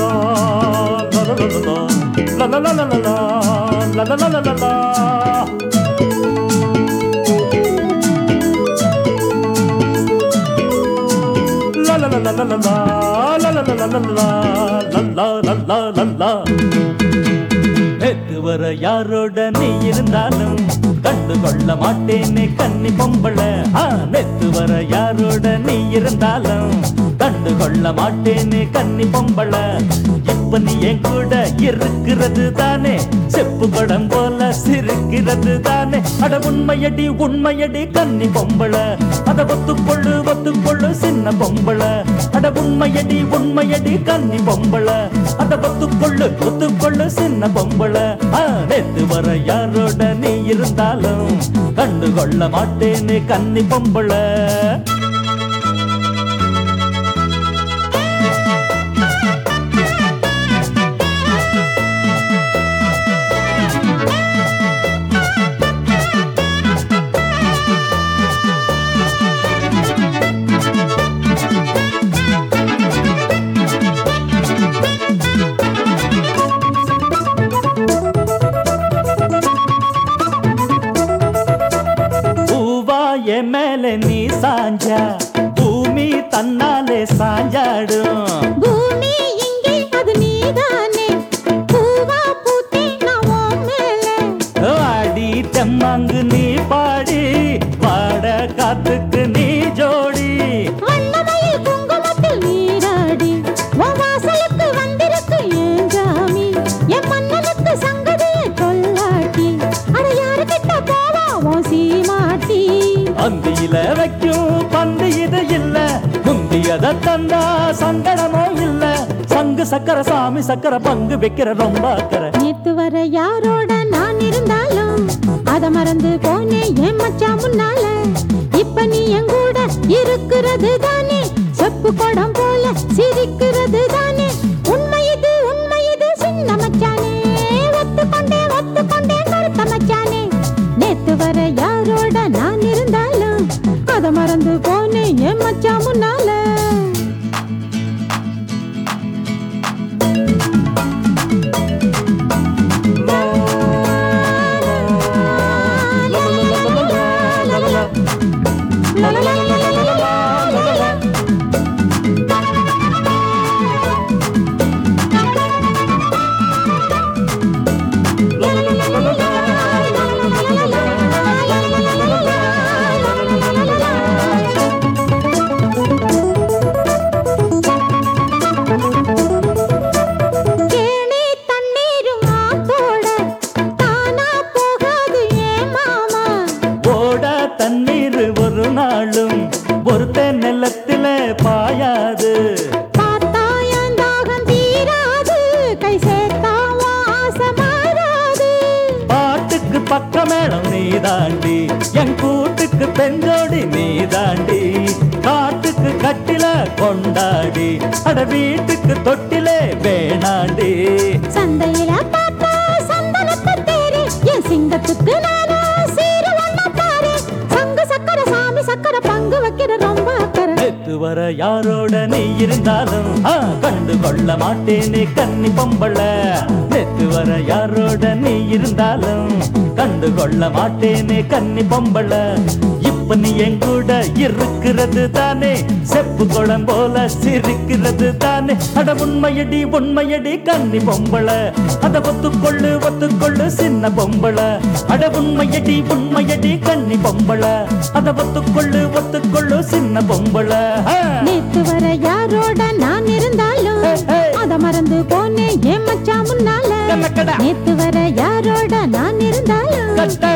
la la la la la la la la la la la La la la la la la la la la la la la la la la la la நேத்து வர யாரோட நீ இருந்தாலும் கண்டு கொள்ள மாட்டேனே கன்னி பொம்பள ஆ, நேத்து வர யாரோட நீ இருந்தாலும் கண்டு கொள்ள மாட்டேனே கன்னி பொம்பள இப்ப நீ என் கூட இருக்கிறது தானே செப்பு படம் போல சிரிக்கிறது தானே அட உண்மையடி உண்மையடி கன்னி பொம்பள அத ஒத்துக்கொள்ளு ஒத்துக்கொள்ளு சின்ன பொம்பள அட உண்மையடி உண்மையடி கன்னி பொம்பள அத ஒத்துக்கொள்ளு ஒத்துக்கொள்ளு சின்ன பொம்பள ஆ, நேத்து வர யாரோட நீ இருந்தாலும் கண்டு கொள்ள மாட்டேனே கன்னி பொம்பள பூவா என் மேல நீ சாஞ்சா பூமி தன்னாலே சாஞ்சாடும் பூமி இங்கே அது நீதானே பூவா பூத்தே நான் உன் மேலே ஆடி தெம்மாங்கு நீ பாடி பாட காத்துக்கு நீ ஜோடி வண்ணமயில் குங்குமத்தில் நீராடி உன் வாசலுக்கு வந்திருக்கு ஏன் ஜாமி என் மன்னனுக்கு சங்கதியை கொல்லாட்டி அட யாரு கிட்ட போவா உன் சீமாட்டி அந்தியில வைக்கும் பந்து இது இல்ல முந்தியத தந்தா சங்கடமோ இல்ல சங்கு சக்கர சாமி சக்கர பங்கு வைக்கிற ரொம்ப அக்கறை நேத்து வர யாரோட நான் இருந்தாலும் அத மறந்து போனேன் என் மச்சான் முன்னால இப்ப நீ என் கூட இருக்கிறது தானே செப்பு குடம் போல சிரிக்கிறது தானே உண்மை இது உண்மை இது சின்ன மச்சானே ஒத்துக்கொண்டே ஒத்துக்கொண்டே கருத்த மச்சானே நேத்து வர யாரோட நான் இருந்தாலும் அத மறந்து போனேன் என் மச்சான் முன்னால கேணி தண்ணீரும் ஆத்தோட தானா போகாது ஏன் மாமா ஓட தண்ணீர் ஒரு நாளும் ஒருத்த நிலத்தில பாயாது பார்த்தா என் தாகம் தீராது கை சேர்த்தா உன் ஆசை மாறாது பாட்டுக்கு பக்க மேடம் நீ தாண்டி என் கூட்டுக்கு பெஞ்சோடி நீ தாண்டி காட்டுக்கு கட்டில கொண்டாடி அட வீட்டுக்கு தொட்டிலே வேணாண்டி சந்தையில பார்த்தா சந்தனத்தை தேரி என் சிங்கத்துக்கு நானா சீரு ஒண்ணு பாரு சங்கு சக்கர சாமி சக்கர பங்கு வைக்கிற ரொம்ப அக்கறை நேத்து வர யாரோட நீ இருந்தாலும் ஆ, கண்டு கொள்ள மாட்டேனே கன்னி பொம்பள நேத்து வர யாரோட நீ இருந்தாலும் கண்டு கொள்ள மாட்டேனே கன்னி பொம்பள இப்ப நீ என் கூட இருக்கிறது தானே செப்பு குளம் போல சிரிக்கிறது தானே அட உண்மையடி உண்மையடி கன்னி பொம்பள அத ஒத்துக்கொள்ளு ஒத்துக்கொள்ளு சின்ன பொம்பள அட உண்மையடி உண்மையடி கன்னி பொம்பள அத ஒத்துக்கொள்ளு ஒத்துக்கொள்ளு சின்ன பொம்பள ஆ. நேத்து வர யாரோட நான் இருந்தாலும் ஏய், ஏய். அத மறந்து போனேன் என் மச்சான் முன்னால கண்ணக்கடா. நேத்து வர யாரோட நான் இருந்தாலும் கட்ட